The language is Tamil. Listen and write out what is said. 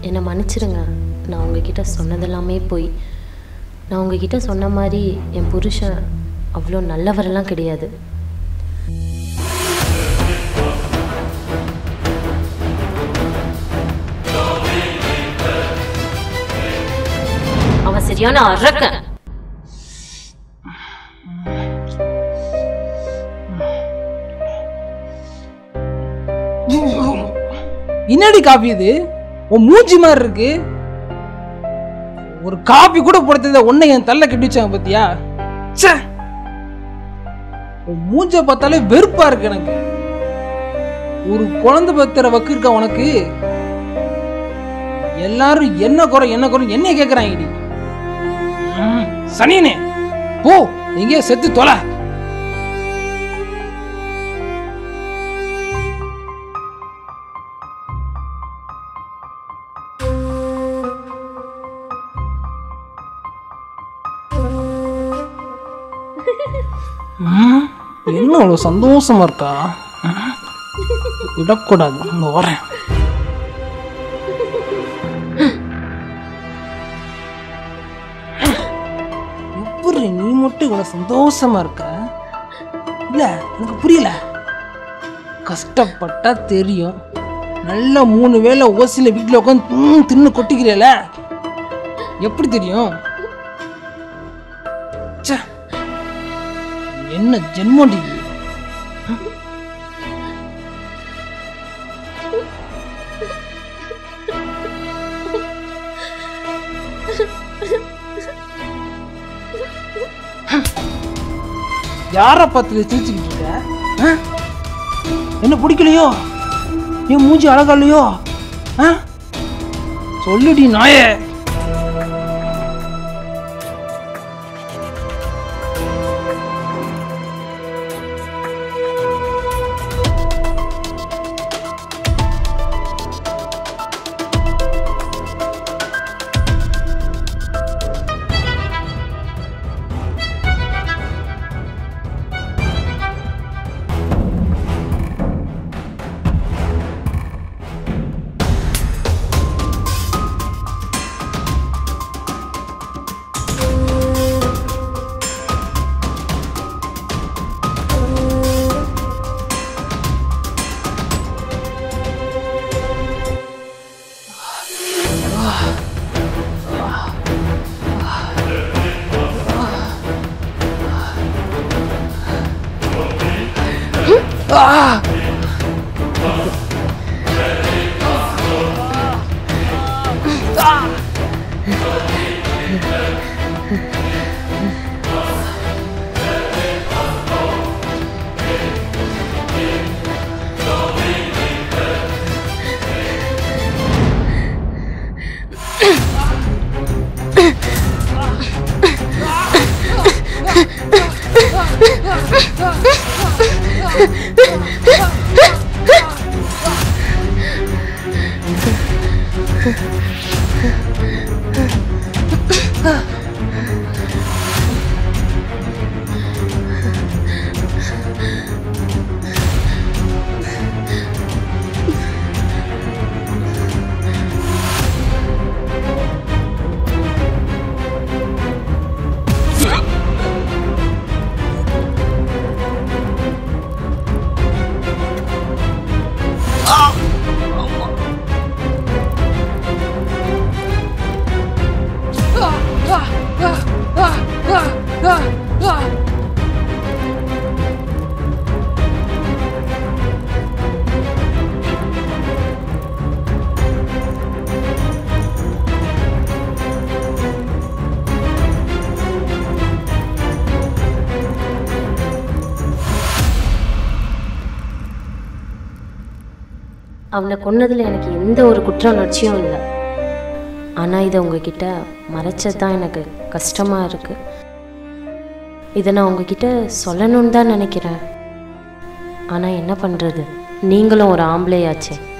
என்னை மன்னிச்சிடுங்க நான் உங்ககிட்ட சொன்னதெல்லாமே போய் நான் உங்ககிட்ட சொன்ன மாதிரி என் புருஷன் அவ்வளோ நல்லவரெல்லாம் கிடையாது அவன் சரியான அரக்கன் என்னடி காப்பி இது உன் மூஞ்சி மாதிரி இருக்கு ஒரு காப்பி கூட போடுறத உன்னை என் தள்ள கட்டி வச்சாங்க பாத்தியா ச்சே உன் மூஞ்ச பார்த்தாலே வெறுப்பா இருக்கு எனக்கு ஒரு குழந்தை பத்திர வக்கு இருக்கா உனக்கு எல்லாரும் என்ன குறை என்ன குறை என்ன கேக்குறாங்கடி ம், சனியனே போ எங்கேயோ செத்து தொலை ம், என்ன அவ்வளோ சந்தோஷமா இருக்கா ம், விடக்கூடாது இங்க வரேன் எப்படி நீ மட்டும் இவ்வளோ சந்தோஷமா இருக்க இல்ல எனக்கு புரியல கஷ்டப்பட்டா தெரியும் நல்ல மூணு வேளை ஓசில வீட்டில் உட்காந்து தின்னு கொட்டிக்கிறேல எப்படி தெரியும் ச்சே என்ன ஜென்மடி இது? யார பார்த்து சிரிச்சுக்கிட்டு இருக்க ஆ? என்ன பிடிக்கலையோ என் மூஞ்சி அழகா இல்லையோ ஆ? சொல்லுடி நாயே அவனை கொன்னதில் எனக்கு எந்த ஒரு குற்ற உணர்ச்சியும் இல்லை ஆனால் இதை உங்ககிட்ட மறைச்சது தான் எனக்கு கஷ்டமாக இருக்குது இதை நான் உங்ககிட்ட சொல்லணும்னு தான் நினைக்கிறேன் ஆனால் என்ன பண்ணுறது நீங்களும் ஒரு ஆம்பளையாச்சே